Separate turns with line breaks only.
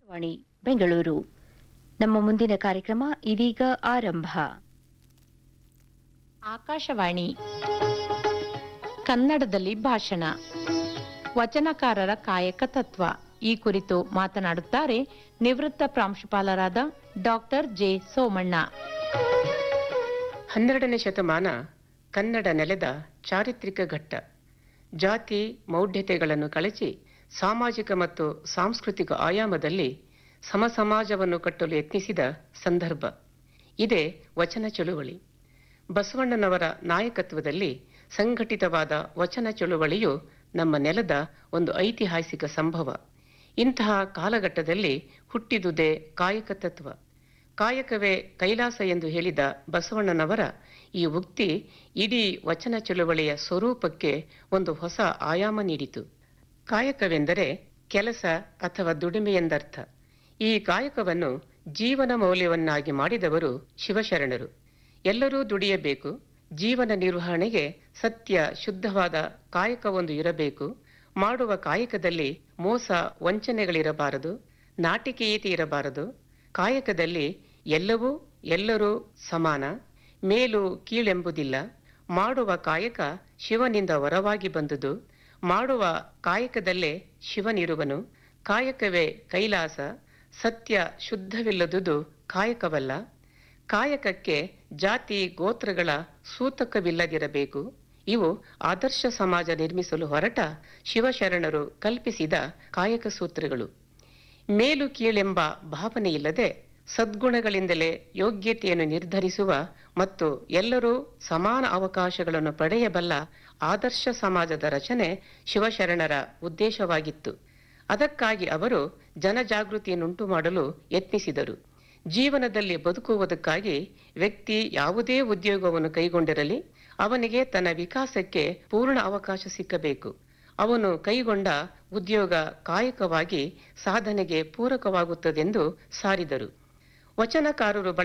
ವಾಣಿ ಬೆಂಗಳೂರು ನಮ್ಮ ಮುಂದಿನ ಕಾರ್ಯಕ್ರಮ ಇದೀಗ ಆರಂಭ
ಆಕಾಶವಾಣಿ ಕನ್ನಡದಲ್ಲಿ ಭಾಷಣ ವಚನಕಾರರ ಕಾಯಕ ತತ್ವ ಈ ಕುರಿತು ಮಾತನಾಡುತ್ತಾರೆ ನಿವೃತ್ತ ಪ್ರಾಂಶುಪಾಲರಾದ ಡಾಕ್ಟರ್ ಜೆ ಸೋಮಣ್ಣ
ಹನ್ನೆರಡನೇ ಶತಮಾನ ಕನ್ನಡ ನೆಲೆದ ಚಾರಿತ್ರಿಕ ಘಟ್ಟ ಜಾತಿ ಮೌಢ್ಯತೆಗಳನ್ನು ಕಳಚಿ ಸಾಮಾಜಿಕ ಮತ್ತು ಸಾಂಸ್ಕೃತಿಕ ಆಯಾಮದಲ್ಲಿ ಸಮಸಮಾಜವನ್ನು ಕಟ್ಟಲು ಯತ್ನಿಸಿದ ಸಂದರ್ಭ ಇದೇ ವಚನ ಚಳುವಳಿ ಬಸವಣ್ಣನವರ ನಾಯಕತ್ವದಲ್ಲಿ ಸಂಘಟಿತವಾದ ವಚನ ಚಳುವಳಿಯು ನಮ್ಮ ನೆಲದ ಒಂದು ಐತಿಹಾಸಿಕ ಸಂಭವ ಇಂತಹ ಕಾಲಘಟ್ಟದಲ್ಲಿ ಹುಟ್ಟಿದುದೇ ಕಾಯಕ ತತ್ವ ಕಾಯಕವೇ ಕೈಲಾಸ ಎಂದು ಹೇಳಿದ ಬಸವಣ್ಣನವರ ಈ ಉಕ್ತಿ ಇಡೀ ವಚನ ಚಳುವಳಿಯ ಸ್ವರೂಪಕ್ಕೆ ಒಂದು ಹೊಸ ಆಯಾಮ ನೀಡಿತು ಕಾಯಕವೆಂದರೆ ಕೆಲಸ ಅಥವಾ ದುಡಿಮೆ ಎಂದರ್ಥ ಈ ಕಾಯಕವನ್ನು ಜೀವನ ಮೌಲ್ಯವನ್ನಾಗಿ ಮಾಡಿದವರು ಶಿವಶರಣರು ಎಲ್ಲರೂ ದುಡಿಯಬೇಕು ಜೀವನ ನಿರ್ವಹಣೆಗೆ ಸತ್ಯ ಶುದ್ಧವಾದ ಕಾಯಕವೊಂದು ಇರಬೇಕು ಮಾಡುವ ಕಾಯಕದಲ್ಲಿ ಮೋಸ ವಂಚನೆಗಳಿರಬಾರದು ನಾಟಿಕೀಯತೆ ಇರಬಾರದು ಕಾಯಕದಲ್ಲಿ ಎಲ್ಲವೂ ಎಲ್ಲರೂ ಸಮಾನ ಮೇಲು ಕೀಳೆಂಬುದಿಲ್ಲ ಮಾಡುವ ಕಾಯಕ ಶಿವನಿಂದ ವರವಾಗಿ ಬಂದುದು ಮಾಡುವ ಕಾಯಕದಲ್ಲೇ ಶಿವನಿರುವನು ಕಾಯಕವೇ ಕೈಲಾಸ ಸತ್ಯ ಶುದ್ಧವಿಲ್ಲದುದು ಕಾಯಕವಲ್ಲ ಕಾಯಕಕ್ಕೆ ಜಾತಿ ಗೋತ್ರಗಳ ಸೂತಕವಿಲ್ಲದಿರಬೇಕು ಇವು ಆದರ್ಶ ಸಮಾಜ ನಿರ್ಮಿಸಲು ಹೊರಟ ಶಿವಶರಣರು ಕಲ್ಪಿಸಿದ ಕಾಯಕ ಸೂತ್ರಗಳು ಮೇಲು ಕೀಳೆಂಬ ಭಾವನೆಯಿಲ್ಲದೆ ಸದ್ಗುಣಗಳಿಂದಲೇ ಯೋಗ್ಯತೆಯನ್ನು ನಿರ್ಧರಿಸುವ ಮತ್ತು ಎಲ್ಲರೂ ಸಮಾನ ಅವಕಾಶಗಳನ್ನು ಪಡೆಯಬಲ್ಲ ಆದರ್ಶ ಸಮಾಜದ ರಚನೆ ಶಿವಶರಣರ ಉದ್ದೇಶವಾಗಿತ್ತು ಅದಕ್ಕಾಗಿ ಅವರು ಜನಜಾಗೃತಿಯನ್ನುಂಟು ಮಾಡಲು ಯತ್ನಿಸಿದರು ಜೀವನದಲ್ಲಿ ಬದುಕುವುದಕ್ಕಾಗಿ ವ್ಯಕ್ತಿ ಯಾವುದೇ ಉದ್ಯೋಗವನ್ನು ಕೈಗೊಂಡಿರಲಿ ಅವನಿಗೆ ತನ್ನ ವಿಕಾಸಕ್ಕೆ ಪೂರ್ಣ ಅವಕಾಶ ಸಿಕ್ಕಬೇಕು ಅವನು ಕೈಗೊಂಡ ಉದ್ಯೋಗ ಕಾಯಕವಾಗಿ ಸಾಧನೆಗೆ ಪೂರಕವಾಗುತ್ತದೆಂದು ಸಾರಿದರು ವಚನಕಾರರು